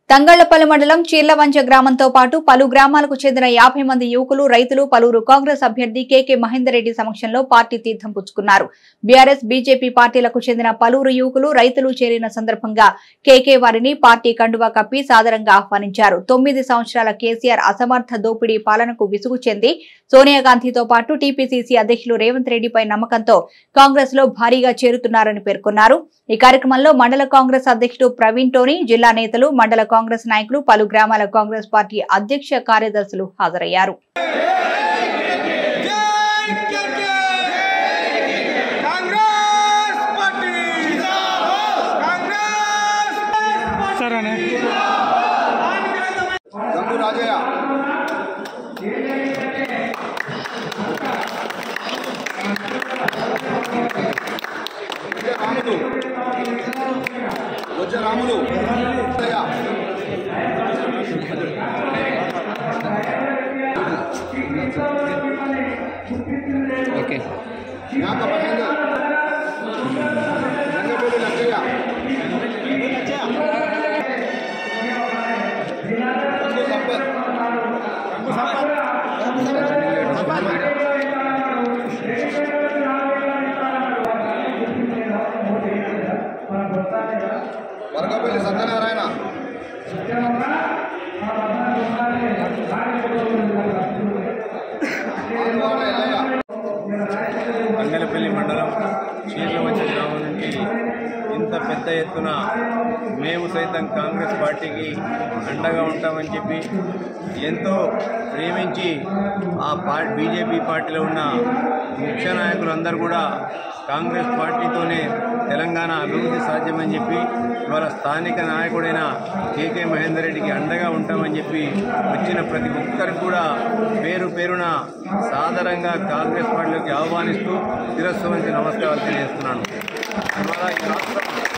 తంగళ్లపల్లి మండలం చీర్లవంచ గ్రామంతో పాటు పలు గ్రామాలకు చెందిన యాభై మంది యువకులు రైతులు పలువురు కాంగ్రెస్ అభ్యర్థి కెకే మహేందర్ రెడ్డి సమక్షంలో పార్టీ తీర్థం పుచ్చుకున్నారు బీఆర్ఎస్ బీజేపీ పార్టీలకు చెందిన పలువురు యువకులు రైతులు చేరిన సందర్భంగా కేకే వారిని పార్టీ కండువా కప్పి సాదరంగా ఆహ్వానించారు తొమ్మిది సంవత్సరాల కేసీఆర్ అసమర్థ దోపిడీ పాలనకు విసుగు చెంది సోనియా గాంధీతో పాటు టీపీసీసీ అధ్యక్షులు రేవంత్ రెడ్డిపై నమ్మకంతో కాంగ్రెస్ లో భారీగా చేరుతున్నారని పేర్కొన్నారు ఈ కార్యక్రమంలో మండల కాంగ్రెస్ అధ్యక్షుడు ప్రవీణ్ టోనీ జిల్లా నేతలు మండల కాంగ్రెస్ నాయకులు పలు గ్రామాల కాంగ్రెస్ పార్టీ అధ్యక్ష కార్యదర్శులు హాజరయ్యారు జై కేకే కాంగ్రెస్ పార్టీ కాంగ్రెస్ సరేనే గంగు రాజయ్య రాములు వచ్చ రాములు రాజయ్య. ఓకే జ్ఞాత మహేందర్ రంగపల్లి లక్కయ్య రంగు సంపత్ రంగు సంపత్ వరగపల్లి సత్యనారాయణ ఆదివాడ ఎల్లయ్య తంగలపల్లి మండలం చీర్లవంచ గ్రామం నుంచి ఇంత పెద్ద ఎత్తున మేము సైతం కాంగ్రెస్ పార్టీకి అండగా ఉంటామని చెప్పి ఎంతో ప్రేమించి ఆ పార్టీ బీజేపీ పార్టీలో ఉన్న ముఖ్య నాయకులందరూ కూడా కాంగ్రెస్ పార్టీతోనే తెలంగాణ అభివృద్ధి సాధ్యమని చెప్పి ఇవాళ స్థానిక నాయకుడైన కేకే మహేందర్ రెడ్డికి అండగా ఉంటామని చెప్పి వచ్చిన ప్రతి ఒక్కరికి కూడా పేరు పేరున సాదరంగా కాంగ్రెస్ పార్టీలోకి ఆహ్వానిస్తూ శిరస్సు వంచి నమస్కారాలు తెలియజేస్తున్నాను ఇవాళ ఈ రాష్ట్రం